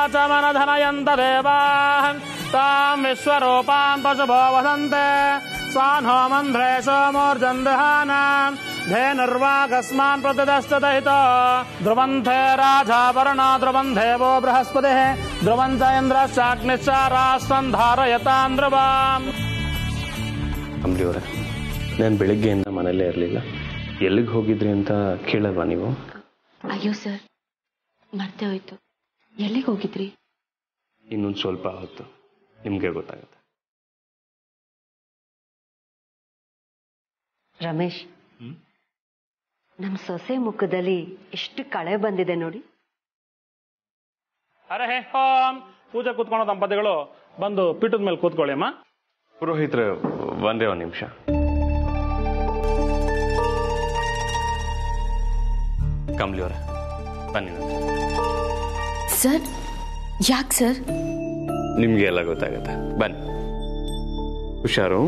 वाचमनधनयन्त देवाः ताम् विश्वरूपान् पशुभो वसन्ते सा नो मन्ध्रे सोमोर्जन्दहानाम् धेनुर्वागस्मान् प्रतिदश्चदहितो ध्रुवन्थे राजावरणा ध्रुवन्धे वो बृहस्पतिः ध्रुवञ्च इन्द्रश्चाग्निश्च राष्ट्रम् धारयताम् ध्रुवाम् ಅಂಬ್ಲಿ ಅವರೇ ನಾನು ಬೆಳಿಗ್ಗೆಯಿಂದ ಮನೇಲೇ ಇರಲಿಲ್ಲ ಎಲ್ಲಿಗೆ ಹೋಗಿದ್ರಿ ಅಂತ ಕೇಳಲ್ವಾ ನೀವು ಅಯ್ಯೋ ಸರ್ ಮರ್ತೆ ಹೋಯ್ತು ಎಲ್ಲಿಗೆ ಹೋಗಿದ್ರಿ ಇನ್ನೊಂದು ಸ್ವಲ್ಪ ಹೊತ್ತು ನಿಮಗೆ ಗೊತ್ತಾಗುತ್ತೆ ರಮೇಶ್ ನಮ್ಮ ಸೊಸೆ ಮುಖದಲ್ಲಿ ಎಷ್ಟು ಕಳೆ ಬಂದಿದೆ ನೋಡಿ ಹರೇ ಓಂ ಪೂಜೆ ಕೂತ್ಕೊಳ್ಳೋ ದಂಪತಿಗಳು ಬಂದು ಪೀಠದ ಮೇಲೆ ಕೂತ್ಕೊಳ್ಳಿ ಅಮ್ಮ ಪುರೋಹಿತ್ರೆ ಒಂದೇ ಒಂದು ನಿಮಿಷ ಕಮ್ಲಿ ಅವರೇ ಬನ್ನಿ ನಾನು. ಸರ್ ಯಾಕೆ ಸರ್ ನಿಮ್ಗೆ ಎಲ್ಲ ಗೊತ್ತಾಗುತ್ತೆ ಬನ್ನಿ ಹುಷಾರು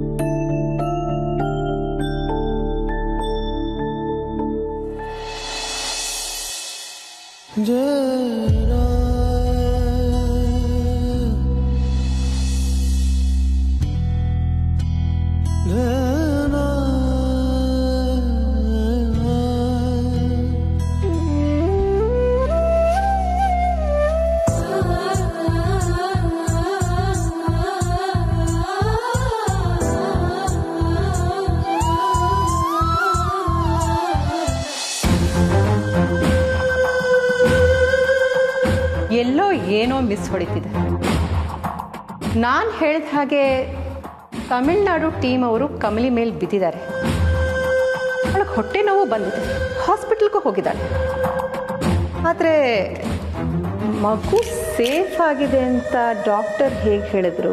ಎಲ್ಲೋ ಏನೋ ಮಿಸ್ ಹೊಡಿತಿದೆ ನಾನು ಹೇಳಿದ ಹಾಗೆ ತಮಿಳ್ನಾಡು ಟೀಮ್ ಅವರು ಕಮಲಿ ಮೇಲೆ ಬಿದ್ದಿದ್ದಾರೆ ಅವಳಿಗೆ ಹೊಟ್ಟೆ ನೋವು ಬಂದಿದೆ ಹಾಸ್ಪಿಟಲ್ಗೂ ಹೋಗಿದ್ದಾಳೆ ಆದರೆ ಮಗು ಸೇಫ್ ಆಗಿದೆ ಅಂತ ಡಾಕ್ಟರ್ ಹೇಗೆ ಹೇಳಿದ್ರು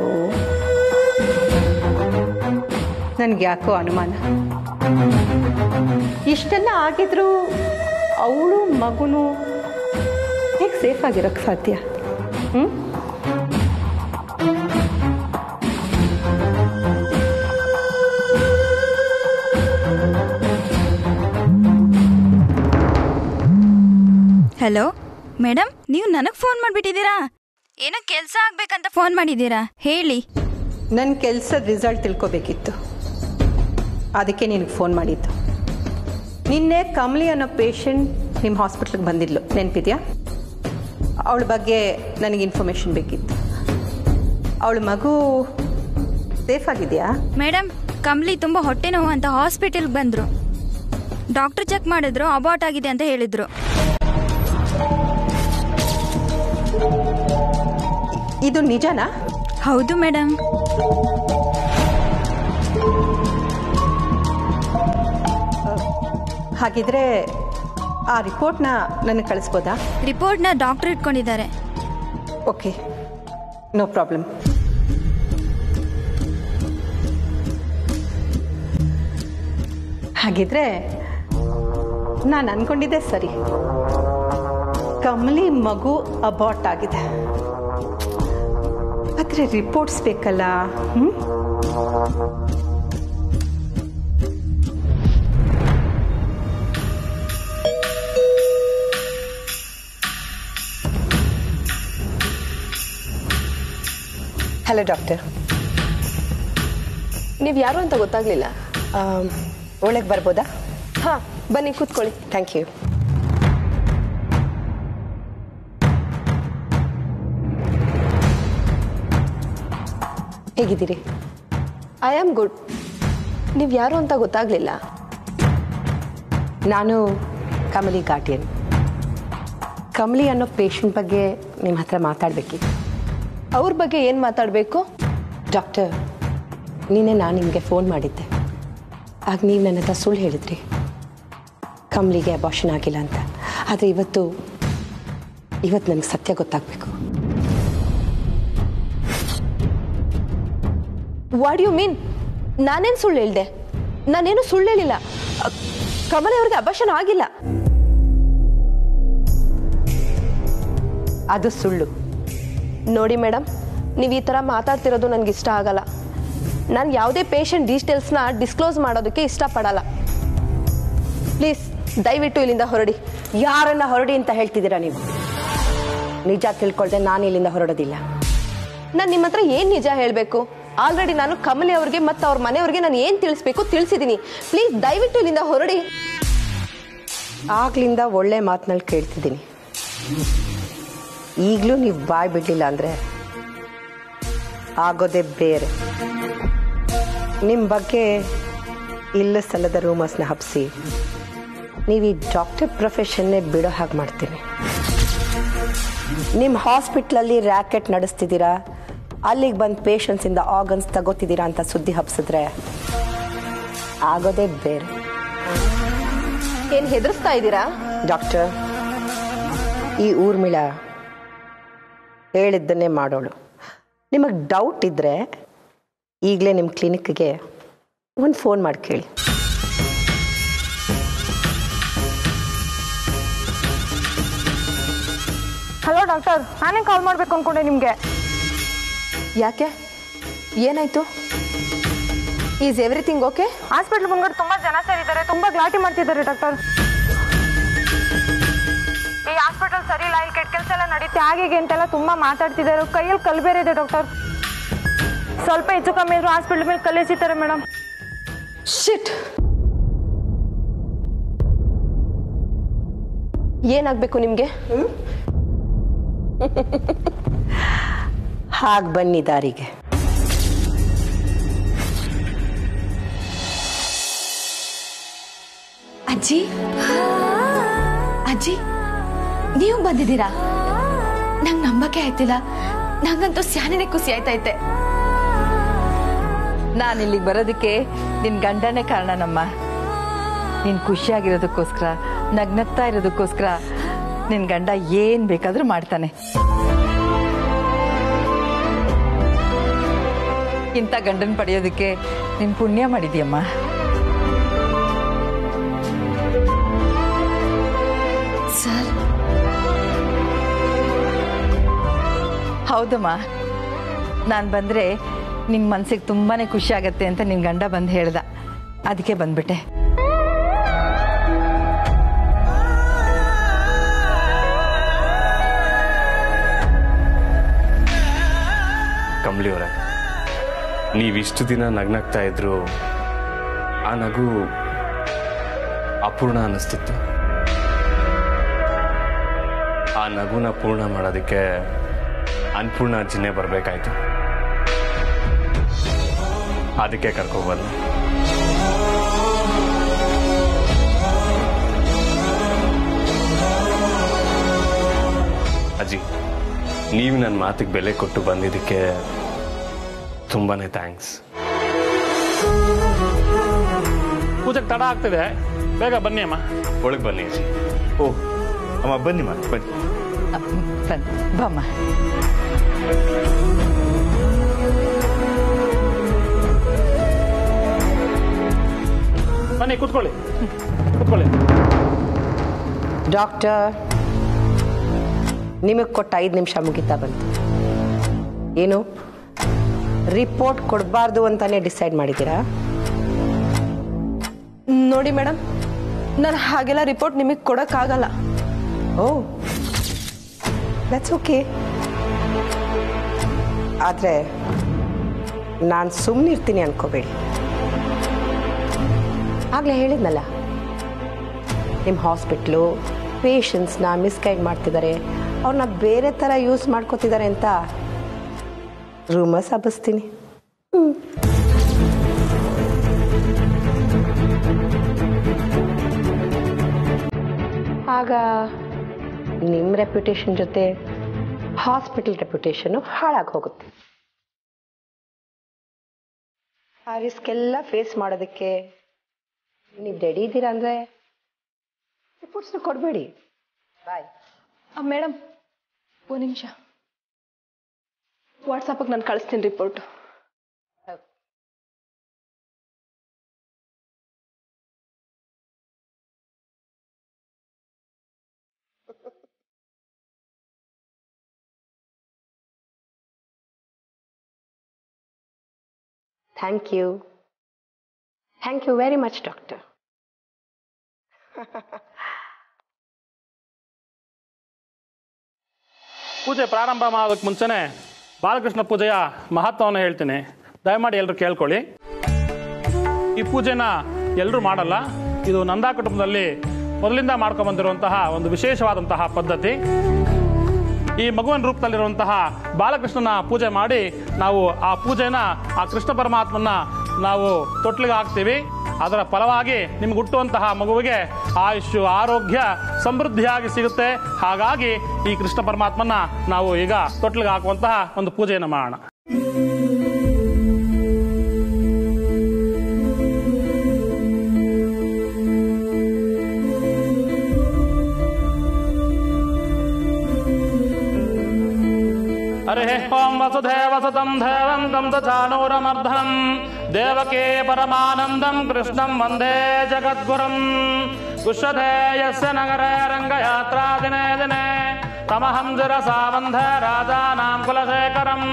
ನನಗೆ ಯಾಕೋ ಅನುಮಾನ ಇಷ್ಟೆಲ್ಲ ಆಗಿದ್ರು ಅವಳು ಮಗುನು ಹೇಗೆ ಸೇಫ್ ಆಗಿರೋಕ್ಕೆ ಸಾಧ್ಯ ಹ್ಞೂ ಹಲೋ ಮೇಡಮ್ ನೀವು ನನಗೆ ಫೋನ್ ಮಾಡಿಬಿಟ್ಟಿದ್ದೀರಾ ಏನೋ ಕೆಲಸ ಆಗ್ಬೇಕಂತ ಫೋನ್ ಮಾಡಿದ್ದೀರಾ ಹೇಳಿ ನನ್ನ ಕೆಲಸದ ರಿಸಲ್ಟ್ ತಿಳ್ಕೊಬೇಕಿತ್ತು ಅದಕ್ಕೆ ನಿನಗೆ ಫೋನ್ ಮಾಡಿದ್ದು ನಿನ್ನೆ ಕಮಲಿ ಅನ್ನೋ ಪೇಷಂಟ್ ನಿಮ್ಮ ಹಾಸ್ಪಿಟ್ಲಿಗೆ ಬಂದಿದ್ಲು ನೆನಪಿದ್ಯಾ ಅವಳ ಬಗ್ಗೆ ನನಗೆ ಇನ್ಫಾರ್ಮೇಷನ್ ಬೇಕಿತ್ತು ಅವಳ ಮಗು ಸೇಫ್ ಆಗಿದೆಯಾ ಮೇಡಮ್ ಕಮ್ಲಿ ತುಂಬ ಹೊಟ್ಟೆ ನೋವು ಅಂತ ಹಾಸ್ಪಿಟಲ್ಗೆ ಬಂದರು ಡಾಕ್ಟರ್ ಚೆಕ್ ಮಾಡಿದ್ರು ಅಬಾಟ್ ಆಗಿದೆ ಅಂತ ಹೇಳಿದ್ರು ಇದು ನಿಜನಾ ಹೌದು ಮೇಡಮ್ ಹಾಗಿದ್ರೆ ಆ ರಿಪೋರ್ಟ್ನ ನನಗೆ ಕಳಿಸ್ಬೋದಾ ರಿಪೋರ್ಟ್ನ ಡಾಕ್ಟರ್ ಇಟ್ಕೊಂಡಿದ್ದಾರೆ ಓಕೆ ನೋ ಪ್ರಾಬ್ಲಮ್ ಹಾಗಿದ್ರೆ ನಾನು ಅನ್ಕೊಂಡಿದ್ದೆ ಸರಿ ಕಮಲಿ ಮಗು ಅಬಾಟ್ ಆಗಿದೆ ಆದರೆ ರಿಪೋರ್ಟ್ಸ್ ಬೇಕಲ್ಲ ಹ್ಞೂ ಹಲೋ ಡಾಕ್ಟರ್ ನೀವು ಯಾರು ಅಂತ ಗೊತ್ತಾಗ್ಲಿಲ್ಲ ಒಳಗೆ ಬರ್ಬೋದಾ ಹಾಂ ಬನ್ನಿ ಕೂತ್ಕೊಳ್ಳಿ ಥ್ಯಾಂಕ್ ಯು ಹೇಗಿದ್ದೀರಿ ಐ ಆಮ್ ಗುಡ್ ನೀವು ಯಾರು ಅಂತ ಗೊತ್ತಾಗ್ಲಿಲ್ಲ ನಾನು ಕಮಲಿ ಘಾಟಿಯನ್ ಕಮಲಿ ಅನ್ನೋ ಪೇಷಂಟ್ ಬಗ್ಗೆ ನಿಮ್ಮ ಹತ್ರ ಮಾತಾಡಬೇಕಿತ್ತು ಅವ್ರ ಬಗ್ಗೆ ಏನು ಮಾತಾಡಬೇಕು ಡಾಕ್ಟರ್ ನಿನ್ನೆ ನಾನು ನಿಮಗೆ ಫೋನ್ ಮಾಡಿದ್ದೆ ಆಗ ನೀವು ನನ್ನ ಹತ್ರ ಸುಳ್ಳು ಹೇಳಿದ್ರಿ ಕಮಲಿಗೆ ಅಬಾಷನ್ ಆಗಿಲ್ಲ ಅಂತ ಆದರೆ ಇವತ್ತು ಇವತ್ತು ನನಗೆ ಸತ್ಯ ಗೊತ್ತಾಗಬೇಕು ವಾಟ್ ಯು ಮೀನ್ ನಾನೇನು ಸುಳ್ಳು ಹೇಳ್ದೆ ನಾನೇನು ಸುಳ್ಳು ಹೇಳಿಲ್ಲ ಅ, ಕಮಲ ಅವ್ರಿಗೆ ಅಭಾಷಣ ಆಗಿಲ್ಲ ಅದು ಸುಳ್ಳು ನೋಡಿ ಮೇಡಮ್ ನೀವು ಈ ಥರ ಮಾತಾಡ್ತಿರೋದು ನನಗೆ ಇಷ್ಟ ಆಗಲ್ಲ ನಾನು ಯಾವುದೇ ಪೇಷಂಟ್ ಡೀಟೇಲ್ಸ್ನ ಡಿಸ್ಕ್ಲೋಸ್ ಮಾಡೋದಕ್ಕೆ ಇಷ್ಟಪಡಲ್ಲ ಪ್ಲೀಸ್ ದಯವಿಟ್ಟು ಇಲ್ಲಿಂದ ಹೊರಡಿ ಯಾರನ್ನ ಹೊರಡಿ ಅಂತ ಹೇಳ್ತಿದ್ದೀರಾ ನೀವು ನಿಜ ತಿಳ್ಕೊಳ್ದೆ ನಾನು ಇಲ್ಲಿಂದ ಹೊರಡೋದಿಲ್ಲ ನಾನು ನಿಮ್ಮ ಹತ್ರ ಏನು ನಿಜ ಹೇಳಬೇಕು ಆಲ್ರೆಡಿ ನಾನು ಕಮಲಿ ಅವ್ರಿಗೆ ಮತ್ತು ಅವ್ರ ಮನೆಯವ್ರಿಗೆ ನಾನು ಏನು ತಿಳಿಸ್ಬೇಕು ತಿಳಿಸಿದ್ದೀನಿ ಪ್ಲೀಸ್ ದಯವಿಟ್ಟು ಇಲ್ಲಿಂದ ಹೊರಡಿ ಆಗ್ಲಿಂದ ಒಳ್ಳೆ ಮಾತಿನಲ್ಲಿ ಕೇಳ್ತಿದ್ದೀನಿ ಈಗಲೂ ನೀವು ಬಾಯ್ ಬಿಡಲಿಲ್ಲ ಅಂದರೆ ಆಗೋದೇ ಬೇರೆ ನಿಮ್ಮ ಬಗ್ಗೆ ಇಲ್ಲ ಸಲ್ಲದ ರೂಮರ್ಸ್ನ ಹಬ್ಸಿ ನೀವು ಈ ಡಾಕ್ಟರ್ ಪ್ರೊಫೆಷನ್ನೇ ಬಿಡೋ ಹಾಗೆ ಮಾಡ್ತೀನಿ ನಿಮ್ಮ ಹಾಸ್ಪಿಟ್ಲಲ್ಲಿ ರ್ಯಾಕೆಟ್ ನಡೆಸ್ತಿದ್ದೀರಾ ಅಲ್ಲಿಗೆ ಬಂದು ಪೇಷಂಟ್ಸಿಂದ ಆರ್ಗನ್ಸ್ ತಗೋತಿದ್ದೀರಾ ಅಂತ ಸುದ್ದಿ ಹಬ್ಸಿದ್ರೆ ಆಗೋದೇ ಬೇರೆ ಏನು ಹೆದರ್ಸ್ತಾ ಇದ್ದೀರಾ ಡಾಕ್ಟರ್ ಈ ಊರ್ಮಿಳ ಹೇಳಿದ್ದನ್ನೇ ಮಾಡೋಳು ನಿಮಗೆ ಡೌಟ್ ಇದ್ದರೆ ಈಗಲೇ ನಿಮ್ಮ ಕ್ಲಿನಿಕ್ಗೆ ಒಂದು ಫೋನ್ ಮಾಡಿ ಕೇಳಿ ಹಲೋ ಡಾಕ್ಟರ್ ನಾನೇ ಕಾಲ್ ಮಾಡಬೇಕು ಅನ್ಕೊಂಡೆ ನಿಮಗೆ ಯಾಕೆ ಏನಾಯ್ತು ಈಸ್ ಎವ್ರಿಥಿಂಗ್ ಓಕೆ ಹಾಸ್ಪಿಟ್ಲ್ ಮುಂದ್ಗಡೆ ತುಂಬಾ ಜನ ಸೇರಿದ್ದಾರೆ ತುಂಬಾ ಗಲಾಟೆ ಮಾಡ್ತಿದ್ದಾರೆ ಡಾಕ್ಟರ್ ಈ ಹಾಸ್ಪಿಟಲ್ ಸರಿ ಇಲ್ಲ ಇಲ್ಲಿ ಕೆಟ್ಟ ಕೆಲಸ ಎಲ್ಲ ನಡೀತೆ ಹಾಗೆ ಹೀಗೆ ಅಂತೆಲ್ಲ ತುಂಬಾ ಮಾತಾಡ್ತಿದ್ದಾರೆ ಕೈಯಲ್ಲಿ ಕಲ್ ಬೇರೆ ಇದೆ ಡಾಕ್ಟರ್ ಸ್ವಲ್ಪ ಹೆಚ್ಚು ಕಮ್ಮಿ ಇದ್ರು ಹಾಸ್ಪಿಟ್ಲ್ ಮೇಲೆ ಕಲ್ಲೆಸಿತಾರೆ ಮೇಡಮ್ ಶಿಟ್ ಏನಾಗಬೇಕು ನಿಮಗೆ ಹಾಗೆ ಬನ್ನಿ ದಾರಿಗೆ ಅಜ್ಜಿ ಅಜ್ಜಿ ನೀವು ಬಂದಿದ್ದೀರಾ ನಂಗೆ ನಂಬಕ್ಕೆ ಆಯ್ತಿಲ್ಲ ನಂಗಂತೂ ಸ್ಯಾನೇ ಖುಷಿ ಆಯ್ತೈತೆ ನಾನು ಇಲ್ಲಿಗೆ ಬರೋದಕ್ಕೆ ನಿನ್ನ ಗಂಡನೇ ಕಾರಣನಮ್ಮ ನೀನು ಖುಷಿಯಾಗಿರೋದಕ್ಕೋಸ್ಕರ ನಗ್ನಗ್ತಾ ಇರೋದಕ್ಕೋಸ್ಕರ ನಿನ್ನ ಗಂಡ ಏನು ಬೇಕಾದರೂ ಮಾಡ್ತಾನೆ ಇಂಥ ಗಂಡನ ಪಡೆಯೋದಕ್ಕೆ ನೀನು ಪುಣ್ಯ ಮಾಡಿದ್ಯಮ್ಮ ಸರ್ ಹೌದಮ್ಮ ನಾನು ಬಂದರೆ ನಿನ್ನ ಮನಸ್ಸಿಗೆ ತುಂಬಾ ಖುಷಿ ಆಗತ್ತೆ ಅಂತ ನಿನ್ನ ಗಂಡ ಬಂದು ಹೇಳ್ದ ಅದಕ್ಕೆ ಬಂದ್ಬಿಟ್ಟೆ ಕಂಬ್ಳಿ ಅವರೇ ನೀವಿಷ್ಟು ದಿನ ನಗ್ನಗ್ತಾ ಇದ್ರು ಆ ನಗು ಅಪೂರ್ಣ ಅನ್ನಿಸ್ತಿತ್ತು ಆ ನಗುನ ಪೂರ್ಣ ಮಾಡೋದಕ್ಕೆ ಅನ್ಪೂರ್ಣ ಅಜ್ಜಿನೇ ಬರಬೇಕಾಯ್ತು ಅದಕ್ಕೆ ಕರ್ಕೊಬಂದು ಅಜ್ಜಿ ನೀವು ನನ್ನ ಮಾತಿಗೆ ಬೆಲೆ ಕೊಟ್ಟು ಬಂದಿದ್ದಕ್ಕೆ ತುಂಬಾನೇ ಥ್ಯಾಂಕ್ಸ್ ಪೂಜೆಗೆ ತಡ ಆಗ್ತಿದೆ ಬೇಗ ಬನ್ನಿ ಅಮ್ಮ ಒಳಗೆ ಬನ್ನಿ ಅಜ್ಜಿ ಓ ಅಮ್ಮ ಬನ್ನಿಮ್ಮ ಬನ್ನಿ ಬನ್ನಿ ಬಮ್ಮ ಬನ್ನಿ ಕೂತ್ಕೊಳ್ಳಿ ಕೂತ್ಕೊಳ್ಳಿ ಡಾಕ್ಟರ್ ನಿಮಗೆ ಕೊಟ್ಟ ಐದು ನಿಮಿಷ ಮುಗಿತಾ ಬಂತು ಏನು ರಿಪೋರ್ಟ್ ಕೊಡಬಾರ್ದು ಅಂತಾನೆ ಡಿಸೈಡ್ ಮಾಡಿದ್ದೀರಾ ನೋಡಿ ಮೇಡಮ್ ನಾನು ಹಾಗೆಲ್ಲ ರಿಪೋರ್ಟ್ ನಿಮಗೆ ಕೊಡೋಕ್ಕಾಗಲ್ಲ ಓ ದಟ್ಸ್ ಓಕೆ ಆದರೆ ನಾನು ಸುಮ್ಮನಿರ್ತೀನಿ ಅನ್ಕೋಬೇಡಿ ಆಗಲೇ ಹೇಳಿದ್ನಲ್ಲ ನಿಮ್ಮ ಹಾಸ್ಪಿಟ್ಲು ಪೇಷಂಟ್ಸ್ನ ಮಿಸ್ಗೈಡ್ ಮಾಡ್ತಿದ್ದಾರೆ ಅವ್ರನ್ನ ಬೇರೆ ಥರ ಯೂಸ್ ಮಾಡ್ಕೋತಿದ್ದಾರೆ ಅಂತ ರೂಮರ್ಸ್ ಹಬ್ಬಿಸ್ತೀನಿ ಆಗ ನಿಮ್ಮ ರೆಪ್ಯುಟೇಷನ್ ಜೊತೆ ಹಾಸ್ಪಿಟಲ್ ರೆಪ್ಯುಟೇಷನು ಹಾಳಾಗಿ ಹೋಗುತ್ತೆ ಆ ರಿಸ್ಕ್ ಎಲ್ಲ ಫೇಸ್ ಮಾಡೋದಕ್ಕೆ ನೀವು ರೆಡಿ ಇದ್ದೀರಾ ಅಂದರೆ ರಿಪೋರ್ಟ್ಸ್ನ ಕೊಡಬೇಡಿ ಬಾಯ್ ಮೇಡಮ್ ಒಂದು ನಿಮಿಷ ವಾಟ್ಸಪ್ಗೆ ನಾನು ಕಳಿಸ್ತೀನಿ report thank you thank you very much doctor ಪೂಜೆ ಪ್ರಾರಂಭ ಮಾಡೋದಕ್ಕೆ ಮುಂಚೆನೆ ಬಾಲಕೃಷ್ಣ ಪೂಜೆಯ ಮಹತ್ವವನ್ನು ಹೇಳ್ತೀನಿ ದಯಮಾಡಿ ಎಲ್ಲರೂ ಕೇಳ್ಕೊಳ್ಳಿ ಈ ಪೂಜೆನ ಎಲ್ಲರೂ ಮಾಡಲ್ಲ ಇದು ನಂದಾ ಕುಟುಂಬದಲ್ಲಿ ಮೊದಲಿಂದ ಮಾಡ್ಕೊಂಡ್ಬಂದಿರುವಂತಹ ಒಂದು ವಿಶೇಷವಾದಂತಹ ಪದ್ಧತಿ ಈ ಮಗುವಿನ ರೂಪದಲ್ಲಿರುವಂತಹ ಬಾಲಕೃಷ್ಣನ ಪೂಜೆ ಮಾಡಿ ನಾವು ಆ ಪೂಜೆನ ಆ ಕೃಷ್ಣ ಪರಮಾತ್ಮನ ನಾವು ತೊಟ್ಲಿಗೆ ಹಾಕ್ತೀವಿ ಅದರ ಫಲವಾಗಿ ನಿಮ್ಗೆ ಹುಟ್ಟುವಂತಹ ಮಗುವಿಗೆ ಆಯುಷು ಆರೋಗ್ಯ ಸಮೃದ್ಧಿಯಾಗಿ ಸಿಗುತ್ತೆ ಹಾಗಾಗಿ ಈ ಕೃಷ್ಣ ಪರಮಾತ್ಮನ ನಾವು ಈಗ ತೊಟ್ಲಿಗೆ ಹಾಕುವಂತಹ ಒಂದು ಪೂಜೆಯನ್ನು ಮಾಡೋಣ हरिः ॐ वसुधेवसुतं देवं तं दचानूरमर्धनं देवके परमानन्दं कृष्णं वन्दे जगद्गुरुम् कुशधे यस्य नगरे रङ्गयात्रा दिने दिने तमहं शिरसा वन्धे राजानां कुलशेखरम्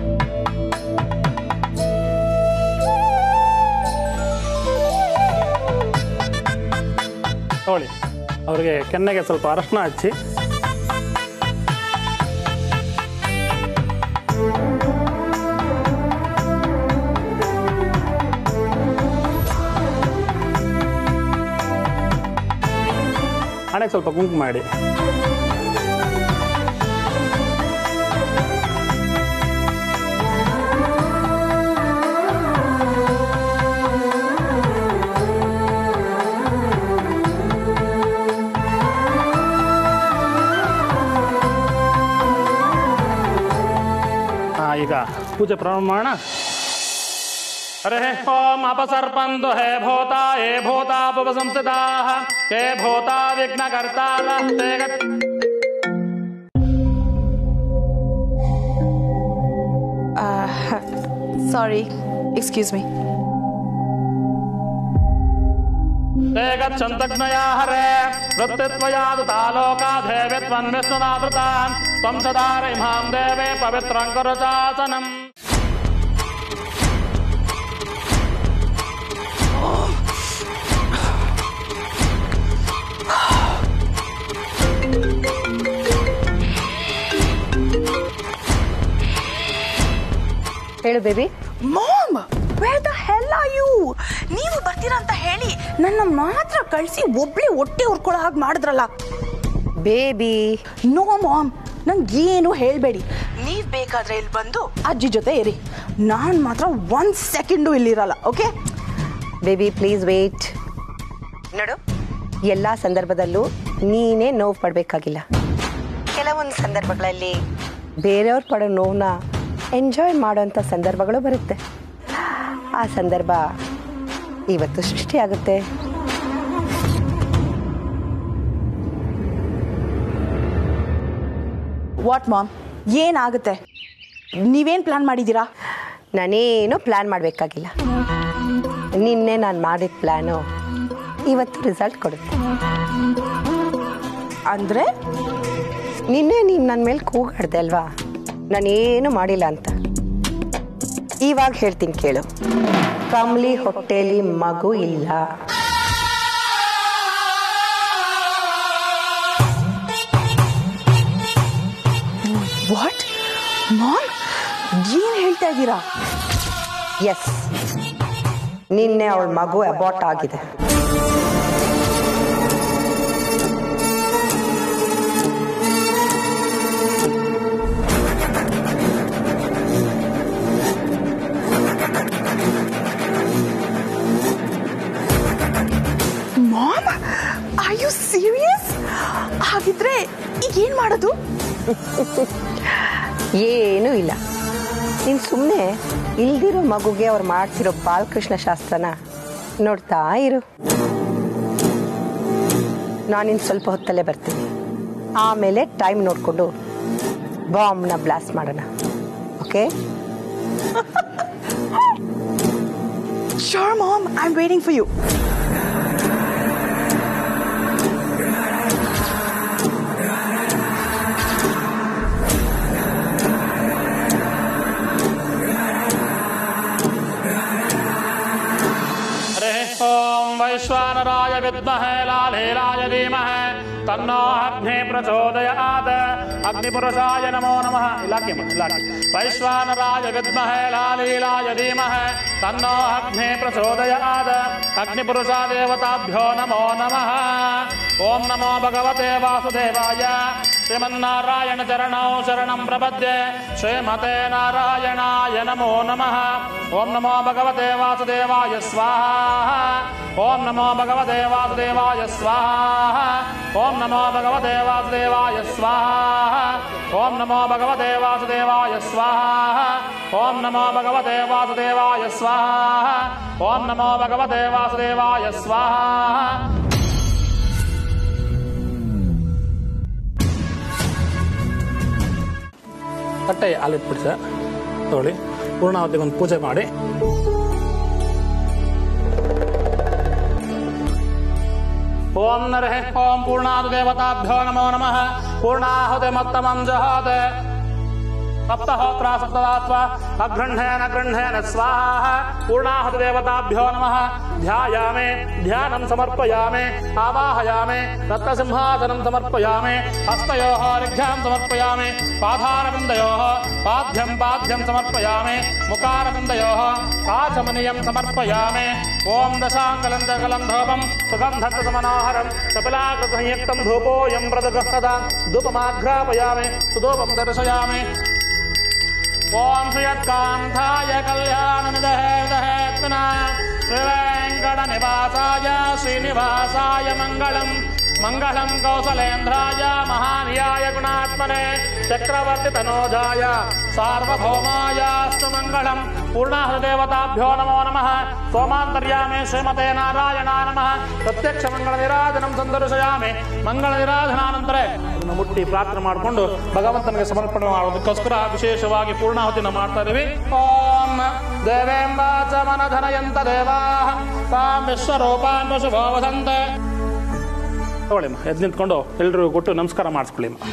ತಗೊಳ್ಳಿ ಅವರಿಗೆ ಕೆನ್ನೆಗೆ ಸ್ವಲ್ಪ ಅರಶಿನ ಹಚ್ಚಿ ಹಣೆಗೆ ಸ್ವಲ್ಪ ಕುಂಕುಮ ಮಾಡಿ ಹಾ ಈಗ ಪೂಜೆ ಪ್ರಾರಂಭ ಮಾಡೋಣ हरे ओम अपसर्पन्तु हे भूता हे भूतापसंस्थिताः हे भूता विघ्नकर्तारः ते गत्- ಸಾರಿ ಎಕ್ಸ್ಕ್ಯೂಸ್ ಮೀ ते गच्छन्तज्ञया हरे वृत्तित्वया दुतालोकाधेवि त्वन्विष्णुनादृतान् त्वं सदा इमां देवे पवित्रं कुरु शासनम् ಹೇಳು baby mom where the hell are you ನೀವು ಬರ್ತೀರಾ ಅಂತ ಹೇಳಿ ನನ್ನ ಮಾತ್ರ ಕಳಿಸಿ ಒಬ್ಳೆ ಹೊಟ್ಟೆ ಹುರ್ಕೊಳ್ಳೋ ಹಾಗೆ ಮಾಡಿದ್ರಲ್ಲ ಬೇಬಿ ನೋ ಮಾಮ್ ನಂಗೆ ಏನು ಹೇಳಬೇಡಿ ನೀವು ಬೇಕಾದ್ರೆ ಇಲ್ಲಿ ಬಂದು ಅಜ್ಜಿ ಜೊತೆ ಇರಿ ನಾನು ಮಾತ್ರ ಒನ್ ಸೆಕೆಂಡು ಇಲ್ಲಿರಲ್ಲ ಓಕೆ ಬೇಬಿ ಪ್ಲೀಸ್ ವೇಟ್ ನೋಡು ಎಲ್ಲ ಸಂದರ್ಭದಲ್ಲೂ ನೀನೇ ನೋವು ಪಡಬೇಕಾಗಿಲ್ಲ ಕೆಲವೊಂದು ಸಂದರ್ಭಗಳಲ್ಲಿ ಬೇರೆಯವ್ರು ಪಡೋ ನೋವನ್ನ ಎಂಜಾಯ್ ಮಾಡೋಂಥ ಸಂದರ್ಭಗಳು ಬರುತ್ತೆ ಆ ಸಂದರ್ಭ ಇವತ್ತು ಸೃಷ್ಟಿಯಾಗುತ್ತೆ ವಾಟ್ ಮಾಮ್ ಏನಾಗುತ್ತೆ ನೀವೇನು ಪ್ಲಾನ್ ಮಾಡಿದ್ದೀರಾ ನಾನೇನು ಪ್ಲ್ಯಾನ್ ಮಾಡಬೇಕಾಗಿಲ್ಲ ನಿನ್ನೆ ನಾನು ಮಾಡಿದ ಪ್ಲ್ಯಾನು ಇವತ್ತು ರಿಸಲ್ಟ್ ಕೊಡುತ್ತೆ ಅಂದರೆ ನಿನ್ನೆ ನೀನು ನನ್ನ ಮೇಲೆ ಕೂಗಾಡ್ದೆ ಅಲ್ವಾ ನಾನೇನು ಮಾಡಿಲ್ಲ ಅಂತ ಇವಾಗ ಹೇಳ್ತೀನಿ ಕೇಳು ಕಮ್ಲಿ ಹೊಟ್ಟೆಲಿ ಮಗು ಇಲ್ಲ ವಾಟ್ ಮಾಮ್ ಏನು ಹೇಳ್ತಾ ಇದ್ದೀರಾ ಎಸ್ ನಿನ್ನೆ ಅವಳ ಮಗು ಅಬಾಟ್ ಆಗಿದೆ ಮಾಮ್ ಆರ್ ಯು ಸೀರಿಯಸ್ ಹಾಗಿದ್ರೆ ಈಗ ಏನು ಮಾಡೋದು ಏನೂ ಇಲ್ಲ ನೀನು ಸುಮ್ಮನೆ ಇಲ್ದಿರೋ ಮಗುಗೆ ಅವ್ರು ಮಾಡ್ತಿರೋ ಬಾಲಕೃಷ್ಣ ಶಾಸ್ತ್ರನ ನೋಡ್ತಾ ಇರು ನಾನಿನ್ನು ಸ್ವಲ್ಪ ಹೊತ್ತಲ್ಲೇ ಬರ್ತೀನಿ ಆಮೇಲೆ ಟೈಮ್ ನೋಡಿಕೊಂಡು ಬಾಂಬ್ನ ಬ್ಲಾಸ್ಟ್ ಮಾಡೋಣ okay Sure, Mom. I'm waiting for you. हरे ओम वैश्वानराय विद्महे लालेलाय धीमहि ತನ್ನೋ ಅಗ್ನಿ ಪ್ರಚೋದಯಾತ್ ಅಗ್ನಿಪುರುಷಾಯ ನಮೋ ನಮಃ ಇಲಾಖೆ ಮಾಡಿ, ಇಲಾಖೆ ವೈಶ್ವಾನರಾಯ ವಿದ್ಮಹೇ ಲಾಲೀಲಾಯ ಧೀಮಹೇ ತನ್ನೋ ಅಗ್ನಿ ಪ್ರಚೋದಯಾತ್ ಅಗ್ನಿಪುರುಷ ದೇವತಾಭ್ಯೋ ನಮೋ ನಮಃ ಓಂ ನಮೋ ಭಗವತೆ ವಾಸುದೇವಾಯ ಶ್ರೀಮನ್ನಾರಾಯಣ ಚರಣೌ ಶರಣಂ ಪ್ರಪದ್ಯೆ ಶ್ರೀಮತೆ ನಾರಾಯಣಾಯ ನಮೋ ನಮಃ ಓಂ ನಮೋ ಭಗವತೆ ವಾಸುದೇವಾಯ ಸ್ವಾಹ ಓಂ ನಮೋ ಭಗವತೆ ವಾಸುದೇವಾಯ ಸ್ವಾಹ ಓಂ ನಮೋ ಭಗವತೆ ವಾಸುದೇವಾಯ ಸ್ವಾಹ ಓಂ ನಮೋ ಭಗವತೆ ವಾಸುದೇವಾಯ ಸ್ವಾಹ ಓಂ ನಮೋ ಭಗವತೆ ವಾಸುದೇವಾಯ ಸ್ವಾಹ ಓಂ ನಮೋ ಭಗವತೆ ವಾಸುದೇವಾಯ ಸ್ವಾಹ ತಟ್ಟೆ ಅಲ್ಲಿಟ್ಬಿಡಿ ಸರ್ ತಗೊಳ್ಳಿ ಪೂರ್ಣಾವತಿಗೆ ಒಂದು ಪೂಜೆ ಮಾಡಿ ಓಂ ನರಹೆ ಓಂ ಪೂರ್ಣಾದು ದೇವತಾಭ್ಯೋ ನಮೋ ನಮಃ ಪೂರ್ಣಾಹುತಿ ಮತ್ತಮಂ ಜಹಾತೆ ಸಪ್ತಹೋತ್ರ ಸಪ್ತದಾತ್ವ ಅಗೃಹ್ಣೇನ ಗೃಹ್ಣೇನ ಸ್ವಾಹ ಪೂರ್ಣಾಹುತಿ ದೇವತಾಭ್ಯೋ ನಮಃ ಧ್ಯಾಯಾಮೆ ಧ್ಯಾನಂ ಸಮರ್ಪಯಾಮೆ ಆವಾಹಯಾಮೆ ರತ್ನಸಿಂಹಾಸನಂ ಸಮರ್ಪಯಾಮೆ ಹಸ್ತಯೋಃ ರಿಘ್ಯಾಂ ಸಮರ್ಪಯಾಮೆ ಪಾದಾರವಿಂದಯೋಃ ಪಾದ್ಯಂ ಪಾದ್ಯಂ ಸಮರ್ಪಯಾಮೆ ಮುಖಾರವಿಂದಯೋಃ ಆಚಮನೀಯಂ ಸಮರ್ಪಯಾಮೆ ಓಂ ದಶಾಂಗಲಂದಕಲಂ ಧೂಪಂ ಸುಗಂಧತ್ತ ಸಮನೋಹರಂ ಕಪಿಲಾಕೃತಯುಕ್ತಂ ಧೂಪೋಯಂ ಪ್ರದಗಹದ ಧೂಪಮಾಘ್ರಾಪಯಾಮೆ ಸುಧೂಪಂ ದರ್ಶಯಾಮೆ ಓಂ ಶ್ರೀಯತ್ಕಾಂತಾಯ ಕಲ್ಯಾಣನಿದಹೇ ದಹೇತ್ನ ಶ್ರೀವೆಂಕಟ ನಿವಾಸಾಯ ಶ್ರೀನಿವಾಸಾಯ ಮಂಗಳಂ ಮಂಗಳಂ ಕೌಸಲೇಂದ್ರಾಯ ಮಹಾನಿಯಾಯ ಗುಣಾತ್ಮನೆ ಚಕ್ರವರ್ತಿ ತನೋಜಾಯ ಸಾರ್ವಭೌಮಾಯಾಸ್ತು ಮಂಗಳಂ ಪೂರ್ಣಾಹ ದೇವತಾಭ್ಯೋ ನಮೋ ನಮಃ ಸೋಮಾಂತರ್ಯಾಮೆ ಶ್ರೀಮತೆ ನಾರಾಯಣ ನಮಃ ಪ್ರತ್ಯಕ್ಷ ಮಂಗಳ ನಿರಾಧನಂ ಸಂದರ್ಶಯಾಮೆ ಮಂಗಳ ನಿರಾಧನಾನಂತರ ಅದನ್ನು ಮುಟ್ಟಿ ಪ್ರಾರ್ಥನೆ ಮಾಡಿಕೊಂಡು ಭಗವಂತನಿಗೆ ಸಮರ್ಪಣೆ ಮಾಡೋದಕ್ಕೋಸ್ಕರ ವಿಶೇಷವಾಗಿ ಪೂರ್ಣಾಹುತಿನ ಮಾಡ್ತಾ ಇದೀವಿ ಓಂ ದೇವೇಂಬ ಚ ಮನಧನಯಂತ ದೇವಾ ತಾಂ ವಿಶ್ವರೂಪಾನ್ ಶುಭೋ ವದಂತೆ ತಗೊಳ್ಳಿ ಅಮ್ಮ ಎದ್ದು ನಿಂತ್ಕೊಂಡು ಎಲ್ರಿಗೂ ಕೊಟ್ಟು ನಮಸ್ಕಾರ ಮಾಡಿಸ್ಕೊಳ್ಳಿ ಅಮ್ಮ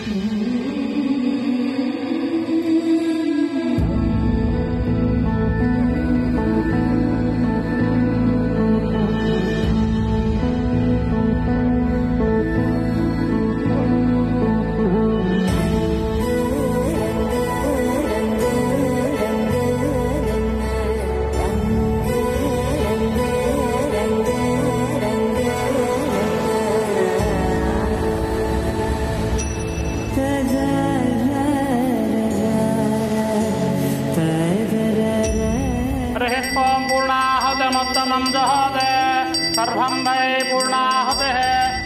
हरिः ॐ पूर्णाहुतिमुत्तमं जहोते सर्वं वै पूर्णाहुतिः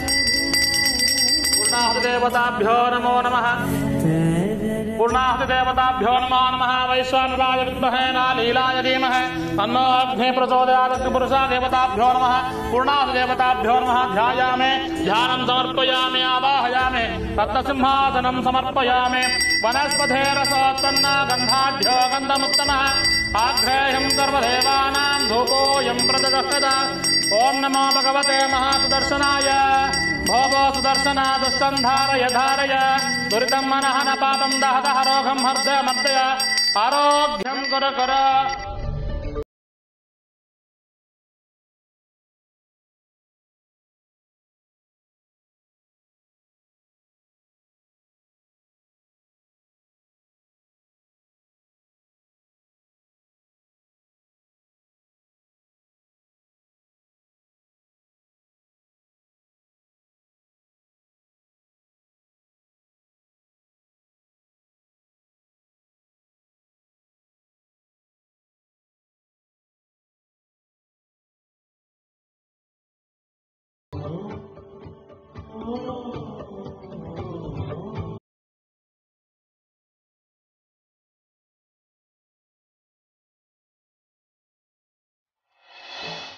पूर्णाहुतिदेवताभ्यो नमो नमः पूर्णाहुतिदेवताभ्यो नमो नमः वैश्वानराय विद्महे नालीलाय धीमहि तन्नो अग्निः प्रचोदयात् पुरुषा देवताभ्यो नमः पूर्णाहुतिदेवताभ्यो नमः ध्यायामि ध्यानं समर्पयामि आवाहयामि रत्नसिंहासनं समर्पयामि वनस्पतेरसोत्पन्ना गन्धाढ्यो गन्धमुत्तमः आघ्रेयं सर्वदेवानां धूपोऽयं प्रददशद ॐ नमो भगवते महासुदर्शनाय भोगो सुदर्शना दुष्टं धारय धारय दुरितं मनः न पापं दह दह रोगं हर्दय मर्दय आरोग्यं कुर कुर